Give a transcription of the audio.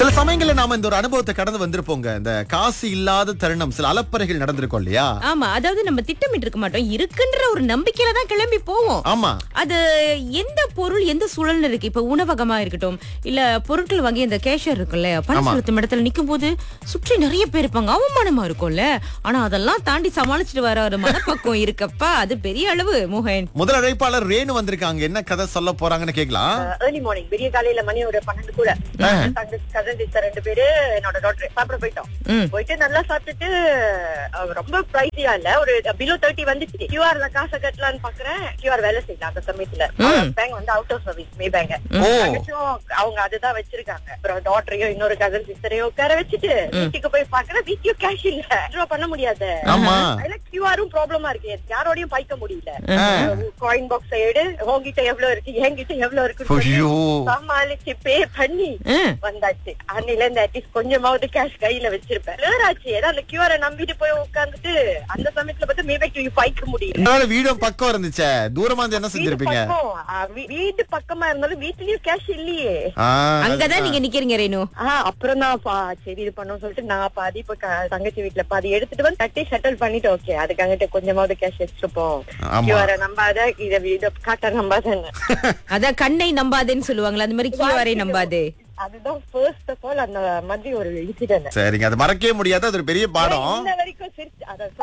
சில சமயங்கள்ல நாம இந்த ஒரு அனுபவத்தை கடந்து வந்திருப்போங்க இந்த காசு இல்லாத தருணம் சில அலப்பறைகள் நடந்திருக்கும் இல்லையா ஆமா அதாவது நம்ம திட்டமிட்டு இருக்க மாட்டோம் இருக்குன்ற ஒரு நம்பிக்கையில தான் கிளம்பி போவோம் ஆமா அது எந்த பொருள் எந்த சூழல்னு இருக்கு இப்ப உணவகமா இருக்கட்டும் இல்ல பொருட்கள் வாங்கி இந்த கேஷியர் இருக்குல்ல பணம் செலுத்தும் இடத்துல நிக்கும் போது சுற்றி நிறைய பேர் இருப்பாங்க அவமானமா இருக்கும்ல ஆனா அதெல்லாம் தாண்டி சமாளிச்சுட்டு வர ஒரு மனப்பக்குவம் இருக்கப்பா அது பெரிய அளவு மோகன் முதல் அழைப்பாளர் ரேணு வந்திருக்காங்க என்ன கதை சொல்ல போறாங்கன்னு கேக்கலாம் ஏர்லி மார்னிங் விடிய காலையில மணி ஒரு பன்னெண்டு கூட கசன் சிஸ்டர் ரெண்டு பேரு என்னோட டாக்டர் சாப்பிட போயிட்டோம் ம். போயிட்டு நல்லா சாப்பிட்டுட்டு அஹ், ரொம்ப பிரைஸியா இல்ல ஒரு பிலோ தேர்ட்டி வந்துச்சு கியூஆர்ல காசை கட்டலாம்னு பாக்குறேன் கியூஆர் வேலை செய்யல அந்த சமயத்துல பேங்க் வந்து அவுட் ஆஃப் சர்வீஸ் மே பேங்க் ஓ அவங்க அதுதான் வச்சிருக்காங்க அப்புறம் டாக்டரையும் இன்னொரு கசன் சிஸ்டரையும் உட்கார வச்சுட்டு வீட்டுக்கு போய் பாக்குறேன் வீட்லயும் கேஷ் இல்ல withdraw பண்ண முடியாது ஆமா அதுல கியூஆரும் ப்ராப்ளமா இருக்கு யாரோடையும் பாய்க்க முடியல காயின் பாக்ஸ் எடு உங்ககிட்ட எவ்வளவு இருக்கு என்கிட்ட எவ்வளவு இருக்கு ஐயோ சமாளிச்சு பே பண்ணி ம். வந்தாச்சு அன்னில இருந்து அட்லீஸ்ட் கொஞ்சமாவது கேஷ் கையில வச்சிருப்பேன் Blur ஆச்சு ஏதோ அந்த கியூஆரை நம்பிட்டு போய் உட்கார்ந்துட்டு அந்த சமயத்துல பார்த்து மேபேக் பாய்க்க முடியல என்னால வீடும் பக்கம் இருந்துச்சே தூரமா இருந்து என்ன வீடு செஞ்சிருப்பீங்க பக்கம், ஆ, வீ- வீடு பக்கமா இருந்தாலும் வீட்லயும் கேஷ் இல்லையே ஆ, அங்கதான் நீங்க நிக்கிறீங்க ரேணு ஆஹ் அப்புறம் தான் பா சரி இது பண்ணோம் சொல்லிட்டு நான் பாதி இப்ப க- தங்கச்சி வீட்டுல பாதி எடுத்துட்டு வந்து தட்டி செட்டில் பண்ணிட்டு ஓகே அதுக்காகிட்ட கொஞ்சமாவது கேஷ் வச்சிருப்போம் ஆமா. கியூஆரை நம்பாத இத இத காட்ட நம்பாதன்னு அதான் கண்ணை நம்பாதேன்னு சொல்லுவாங்களா அந்த மாதிரி கீழே நம்பாது அதுதான் ஃபர்ஸ்ட் ஆஃப் ஆல் அந்த மாதிரி ஒரு இன்சிடென்ட் சரிங்க அது மறக்கவே முடியாது அது ஒரு பெரிய பாடம் இன்ன வரைக்கும் சிரிச்சு அத